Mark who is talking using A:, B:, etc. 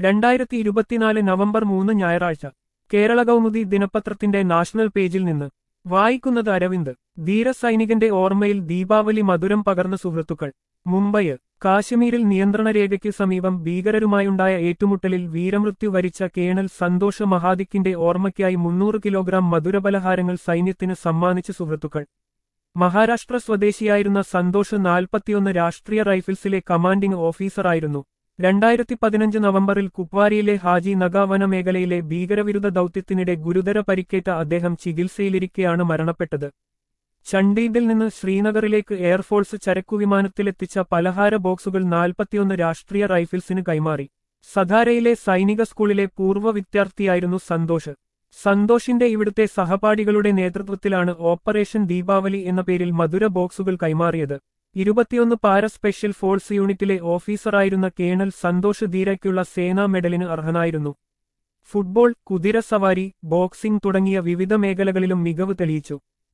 A: രണ്ടായിരത്തി ഇരുപത്തിനാല് നവംബർ മൂന്ന് ഞായറാഴ്ച കേരള കൗമുദി ദിനപത്രത്തിന്റെ നാഷണൽ പേജിൽ നിന്ന് വായിക്കുന്നത് അരവിന്ദ് ധീരസൈനികന്റെ ഓർമ്മയിൽ ദീപാവലി മധുരം പകർന്ന സുഹൃത്തുക്കൾ മുംബൈ കാശ്മീരിൽ നിയന്ത്രണരേഖയ്ക്ക് സമീപം ഭീകരരുമായുണ്ടായ ഏറ്റുമുട്ടലിൽ വീരമൃത്യു വരിച്ച കേണൽ സന്തോഷ് മഹാദിക്കിന്റെ ഓർമ്മയ്ക്കായി മുന്നൂറ് കിലോഗ്രാം മധുരപലഹാരങ്ങൾ സൈന്യത്തിന് സമ്മാനിച്ച സുഹൃത്തുക്കൾ മഹാരാഷ്ട്ര സ്വദേശിയായിരുന്ന സന്തോഷ് നാൽപ്പത്തിയൊന്ന് രാഷ്ട്രീയ റൈഫിൾസിലെ കമാൻഡിംഗ് ഓഫീസറായിരുന്നു രണ്ടായിരത്തി പതിനഞ്ച് നവംബറിൽ കുപ്വാരിയിലെ ഹാജി നഗാവന മേഖലയിലെ ഭീകരവിരുദ്ധ ദൗത്യത്തിനിടെ ഗുരുതര പരിക്കേറ്റ അദ്ദേഹം ചികിത്സയിലിരിക്കെയാണ് മരണപ്പെട്ടത് ചണ്ഡീഗഡിൽ നിന്ന് ശ്രീനഗറിലേക്ക് എയർഫോഴ്സ് ചരക്കുവിമാനത്തിലെത്തിച്ച പലഹാര ബോക്സുകൾ നാൽപ്പത്തിയൊന്ന് രാഷ്ട്രീയ റൈഫിൾസിന് കൈമാറി സധാരയിലെ സൈനിക സ്കൂളിലെ പൂർവ്വ വിദ്യാർത്ഥിയായിരുന്നു സന്തോഷ് സന്തോഷിന്റെ ഇവിടുത്തെ സഹപാഠികളുടെ നേതൃത്വത്തിലാണ് ഓപ്പറേഷൻ ദീപാവലി എന്ന പേരിൽ മധുര ബോക്സുകൾ കൈമാറിയത് ഇരുപത്തിയൊന്ന് പാര സ്പെഷ്യൽ ഫോഴ്സ് യൂണിറ്റിലെ ഓഫീസറായിരുന്ന കേണൽ സന്തോഷ് ധീരയ്ക്കുള്ള സേനാ മെഡലിന് അർഹനായിരുന്നു ഫുട്ബോൾ കുതിരസവാരി ബോക്സിംഗ് തുടങ്ങിയ വിവിധ മേഖലകളിലും മികവ് തെളിയിച്ചു